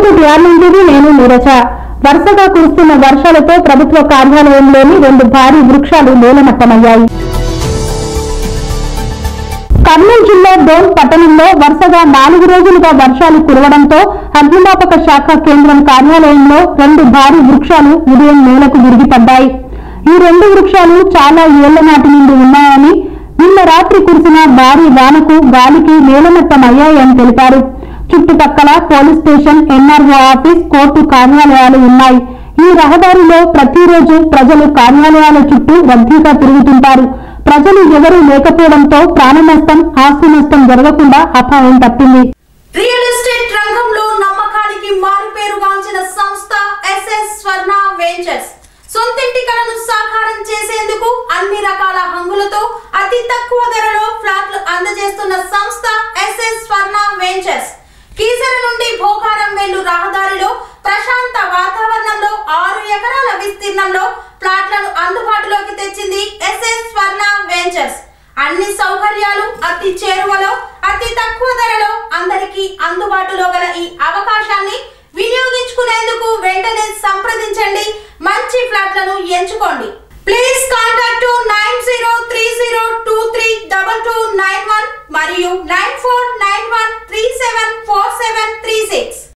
output add నుండి నేను నీరజ వరుసగా కురుస్తున్న వర్షాలతో ప్రభుత్వ కార్యాలయంలోని రెండు భారీ వృక్షాలు నేలమట్టమయ్యాయి కర్నూలు జిల్లా డోన్ పట్టణంలో వరుసగా నాలుగు రోజులుగా వర్షాలు కురవడంతో అగ్నిమాపక శాఖ కేంద్రం కార్యాలయంలో రెండు భారీ వృక్షాలు ఉదయం నేలకు విరిగిపడ్డాయి ఈ రెండు వృక్షాలు చాలా ఏళ్ల నాటి నుండి ఉన్నాయని నిన్న రాత్రి కురిసిన భారీ వానకు గాలికి నేలమట్టమయ్యాయని తెలిపారు చుట్టుపక్కల police station NRO office court కార్యాలయాలు ఉన్నాయి ఈ రహదారిలో ప్రతిరోజు ప్రజలు కార్యాలయాల చుట్టూ రద్దీగా తిరుగుతుంటారు ప్రజలు ఎవరూ లేకపోవడంతో ప్రాణ నష్టం ఆస్తి నష్టం జరగకుండా అపాయం తప్పింది రియల్ ఎస్టేట్ రంగంలో నమ్మకానికి మారుపేరుగాంచిన సంస్థ ఎస్ఎస్ స్వర్ణ వెంచర్స్ సొంతింటి కలను సాకారం చేసేందుకు అన్ని రకాల హంగులతో అతి తక్కువ ధరలో ఫ్లాట్లు అందజేస్తున్న సంస్థ ఎస్ఎస్ స్వర్ణ వెంచర్స్ కీసర నుండి భోగారం వెళ్ళు రహదారిలో ప్రశాంత వాతావరణంలో ఆరు ఎకరాల విస్తీర్ణంలో ప్లాట్లను అందుబాటులోకి తెచ్చింది ఎస్ఎస్ స్వర్ణ వెంచర్స్ అన్ని సౌకర్యాలు అతి చేరువలో అతి తక్కువ ధరలో అందరికీ అందుబాటులో గల ఈ అవకాశాన్ని వినియోగించుకునేందుకు వెంటనే సంప్రదించండి మంచి ఫ్లాట్లను ఎంచుకోండి please contact nine zero three zero two three double two nine one మరియు nine four nine one three seven four seven three six